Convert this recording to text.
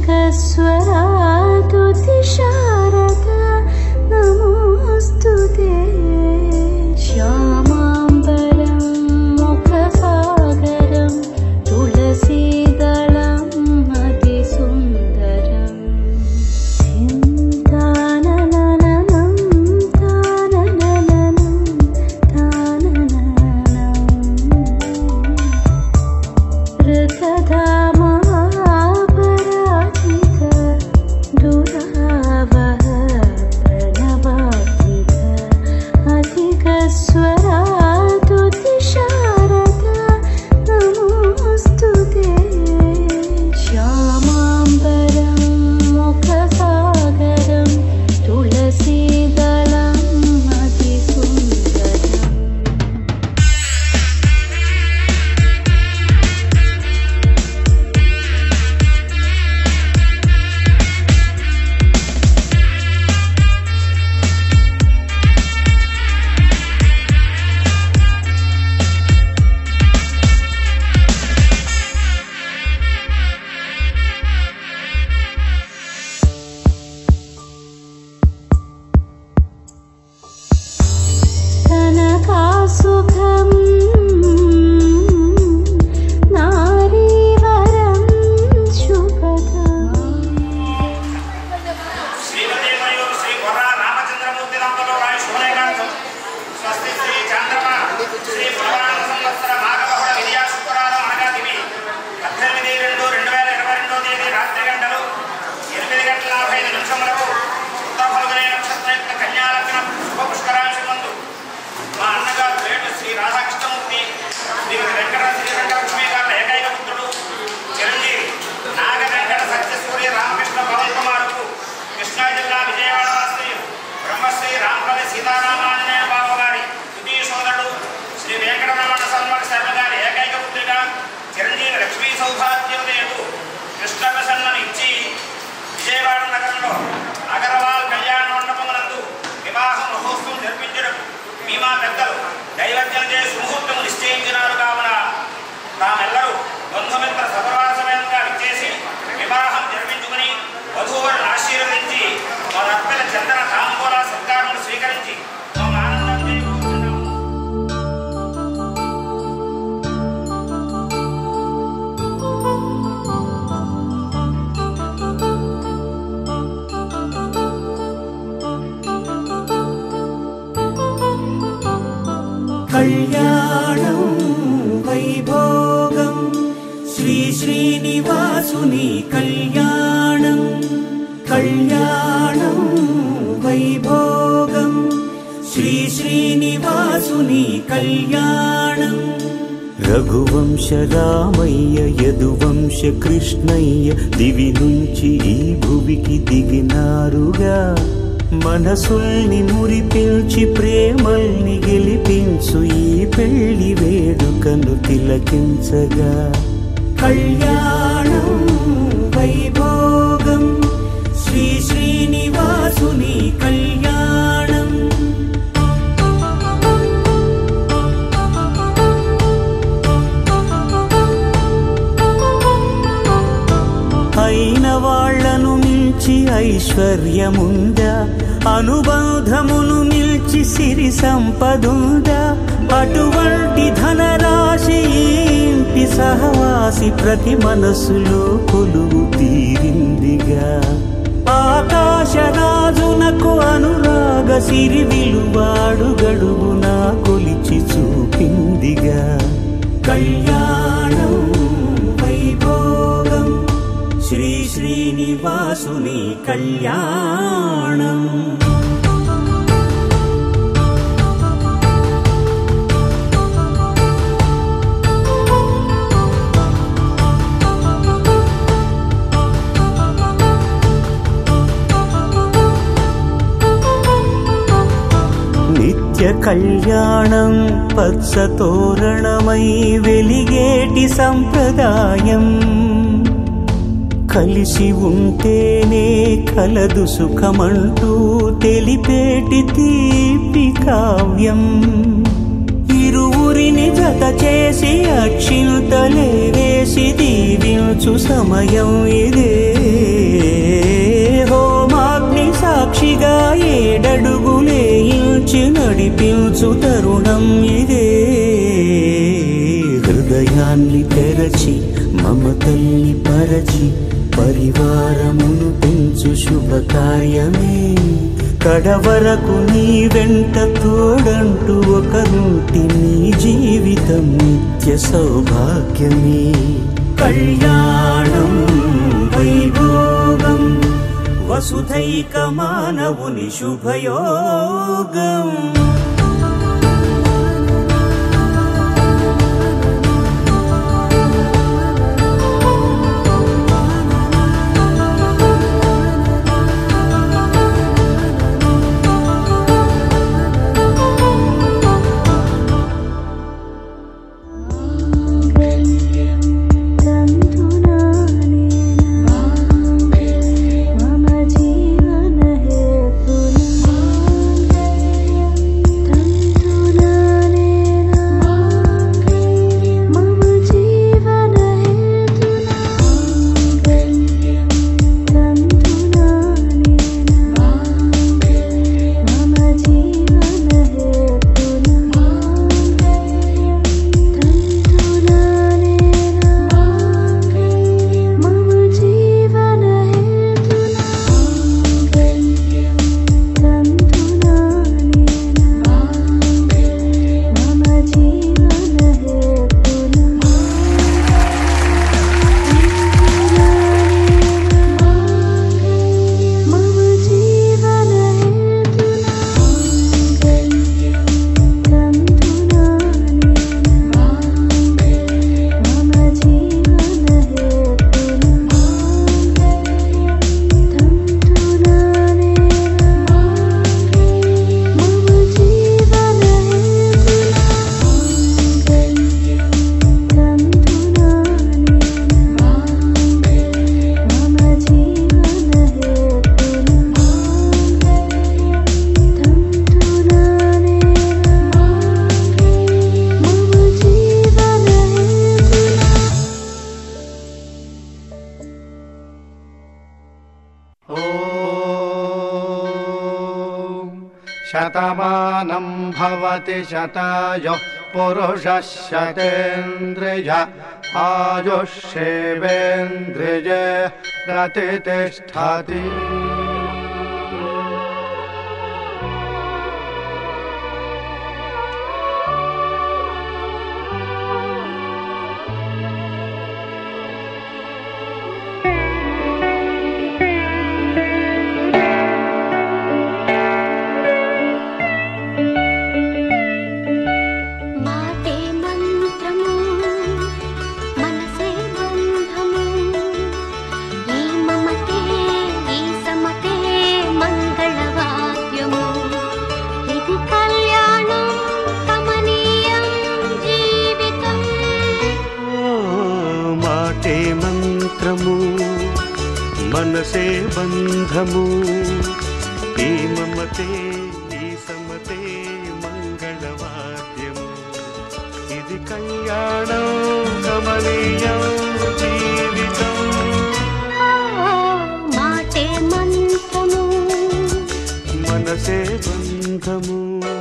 अधिकस्वरातुतिशारदा नमोऽस्तु ते श्यामाम्बरं मुखसागरं तुलसीदलम् अतिसुन्दरम् ताननननं ताननननं तानननम् ऋतधामापराजित दुरावह प्रणवात्मिक अधिकस्वरातुतिशारदा नमोऽस्तु ते श्यामाम्बरं मुखसागरं तुलसीदलम् अतिसुन्दरम् कनकासुखं नारीवरं शुभदम् శ్రీమదేవయో శ్రీ కొర్ర రామచంద్రమూర్తి దంపతులు వారి శుభలేఖార్థం స్వస్తి శ్రీ చంద్రమ శ్రీ పురాణ సంవత్సర మాఘబహుళ విద్యా శుక్రవారం అనగా దివి పద్దెనిమిది రెండు రెండు వేల ఇరవై రెండో తేదీ రాత్రి గంటలు ఎనిమిది గంటల నలభై ఐదు నిమిషములకు ఉత్తర ఫల్గునే నక్షత్ర యొక్క కన్యాలగ్న శుభ పుష్కరాంశం ముందు మా అన్నగారు వేటు శ్రీ రాధాకృష్ణమూర్తి శ్రీ వెంకట శ్రీ వెంకటలక్ష్మి గారి ఏకైక పుత్రుడు చిరంజీవి నాగ వెంకట సత్యసూర్య రామకృష్ణ పవన్ కుమార్కు కృష్ణా జిల్లా విజయవాడ వాసి బ్రహ్మశ్రీ రామపల్లి సీతారామాంజనేయ బాబు గారి ద్వితీయ సోదరుడు శ్రీ వెంకటరమణ సన్మక శర్మ గారి ఏకైక పుత్రిక చిరంజీవి లక్ష్మీ సౌభాగ్యోదయకు కృష్ణ ప్రసన్నను ఇచ్చి విజయవాడ నగరంలో అగర్వాల్ కళ్యాణ మండపమునందు వివాహ మహోత్సవం జరిపించడం మీ మా పెద్దలు దైవజ్ఞం చేసి ముహూర్తం నిశ్చయించినారు కావున తామెల్లరూ బంధుమిత్ర సపరాసమయంగా విచ్చేసి వివాహం జరిపించుకుని వధువులను ఆశీర్వదించి మా అర్పణ చందన తాంబూల సత్కారం స్వీకరించి మమ్మ ఆనందం చేకూరుచున్నాము. కళ్యాణం వైభోగం శ్రీ శ్రీనివాసుని కళ్యాణం కళ్యాణం వైభోగం శ్రీ శ్రీనివాసుని కళ్యాణం రఘువంశ రామయ్య యదువంశ కృష్ణయ్య దివి నుంచి ఈ భువికి దిగినారుగా మనసుల్ని మురిపించి ప్రేమల్ని గెలిపించు ఈ పెళ్లి వేడుకను తిలకించగా కళ్యాణం వైభోగం శ్రీ శ్రీనివాసుని కళ్యాణం అయిన వాళ్లను మించి ఐశ్వర్యముందా అనుబంధమును మిల్చి సిరి సంపదుందా అటువంటి ధనరాశి ఈ ఇంటి సహవాసి ప్రతి మనసులో కొలువు తీరిందిగా ఆకాశరాజునకు అనురాగ సిరి విలువాడు గడువున కొలిచి చూపిందిగా కళ్యాణం వైభోగం శ్రీ శ్రీనివాసుని కళ్యాణం నిత్య కళ్యాణం పచ్చ తోరణమై వెలిగేటి సంప్రదాయం కలిసి ఉంటేనే కలదు సుఖమంటూ తెలిపేటి తీపి కావ్యం ఇరువురిని జత చేసి అక్షింతలే వేసి దీవించు సమయం ఇదే ఫలించు తరుణం ఇదే హృదయాన్ని తెరచి మమతల్ని పరచి పరివారమును పెంచు శుభకార్యమే కడవరకు నీ వెంట తోడంటూ ఒకరుంటి నీ జీవితం నిత్య సౌభాగ్యమే కళ్యాణం వైభోగం వసుధైక మానవుని శుభయోగం मम जीवन मम जीवन मम जीवन मम जीवन मम जीवन मम जीवन मम जीवन मम जीवन मम जीवन मम जीवन ॐ शतमानं भवति शतायुः पुरुषः शतेन्द्रिय आयुष्येवेन्द्रिय प्रतितिष्ठति మాటే మంత్రము మనసే బంధము ఈ మమతే ఈ సమతే మంగళవాద్యము ఇది కళ్యాణం కమనీయం జీవితం ఓ మాటే మంత్రము మనసే బంధము ఈ మమతే ఈ సమతే మంగళవాద్యము ఇది కళ్యాణం కమనీయం జీవితం మాటే మంత్రము మనసే బంధము